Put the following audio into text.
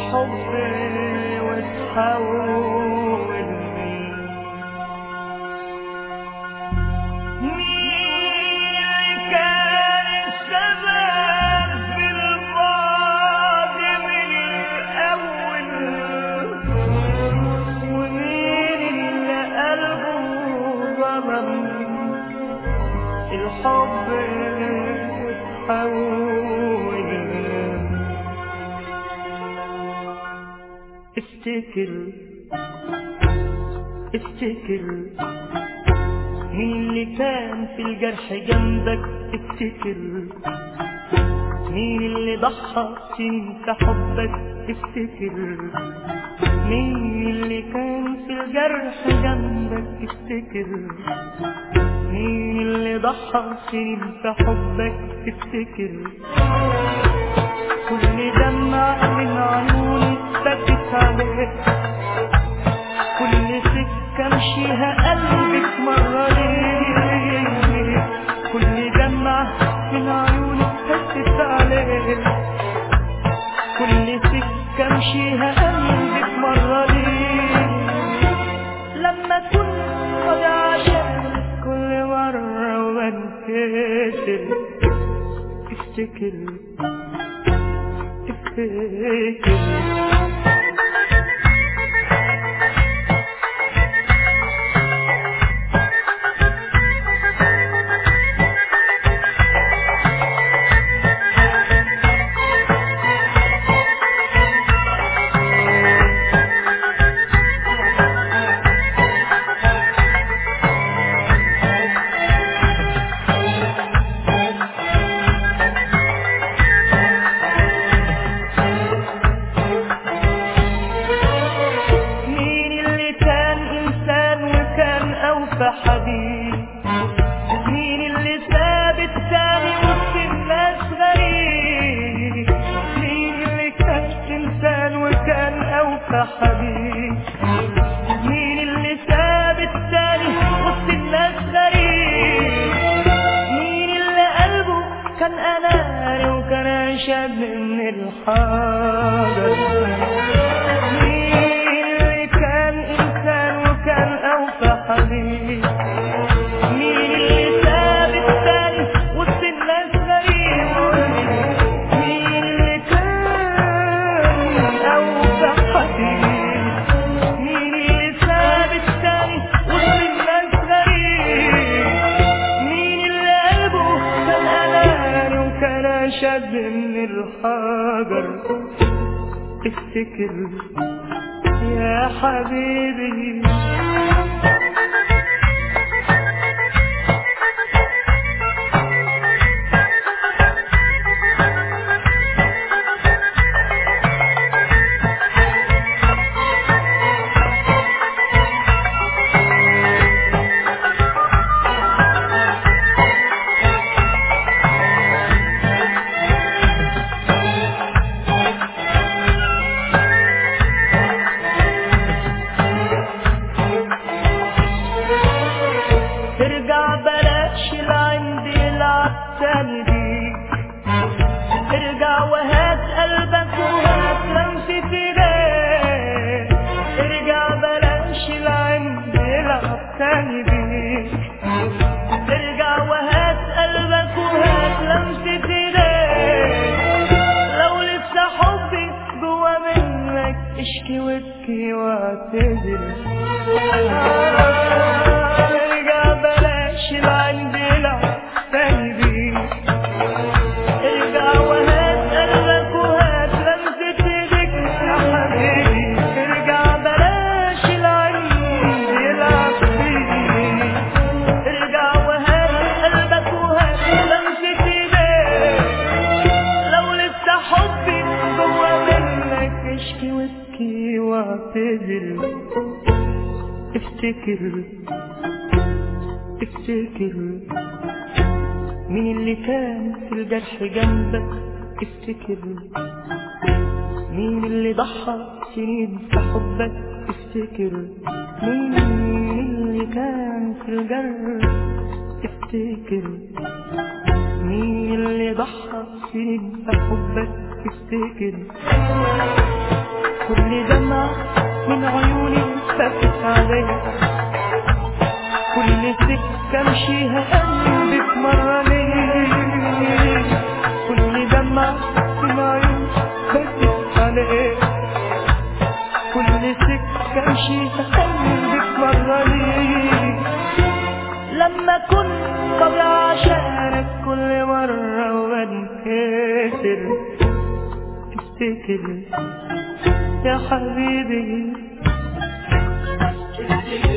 الحب وتحول مين كان السبب في البعد من الأول ومين اللي قلبه ظلم الحب وتحول افتكر افتكر مين اللي كان في الجرح جنبك افتكر مين اللي ضحى سنين في حبك افتكر مين اللي كان في الجرح جنبك افتكر مين اللي ضحى سنين في حبك افتكر كل دمع من عيوني بكت عليك كل سكة امشيها قلبك مرة ليه كل دمع من عيونك بكت عليك كل سكة امشيها قلبك مرة ليه لما كنت قد عشقت كل مرة وبنكسر افتكر افتكر مين اللي كان إنسان وكان أوفى حبيب مين اللي ساب التاني وسط الناس غريب مين اللي كان إنسان وكان أوفى حبيب مين اللي ساب التاني وسط الناس غريب مين اللي قلبه كان أناني وكان أشد من الحجر مين اللي كان إنسان وكان أوفى حبيب مين اللي ساب التاني وسط الناس غريب مين اللي كان أوفى حبيب مين اللي ساب التاني وسط الناس غريب مين اللي قلبه كان أناني وكان أشد من الحجر افتكر يا حبيبي ارجع بلاش العند يلعب تاني بيك ارجع وهات قلبك وهات لمسة ايديك ارجع بلاش العند يلعب تاني بيك ارجع وهات قلبك وهات لمسة ايديك لو لسه حبي جوا منك اشكي وابكي واعتذر ارجع بلاش العند يلعب تاني بيك ارجع وهات قلبك وهات لمسة ايدك يا حبيبي ارجع بلاش العند يلعب بيك ارجع وهات قلبك وهات لمسة ايدك لو لسه حبي جوا منك اشكي وابكي واعتذر افتكر افتكر مين اللي كان في الجرح جنبك افتكر مين اللي ضحى سنين في حبك افتكر مين اللي كان في الجرح افتكر مين اللي ضحى سنين في حبك افتكر كل دمعة من عيوني فاتت عليا كل سكة امشيها قلبك مرة ليه كل دمعة من عيوني فاتت عليا كل سكة امشيها قلبك مرة ليه لما كنت طبيعة عشانك كل مرة وبنكسر تفتكر يا حبيبي افتكر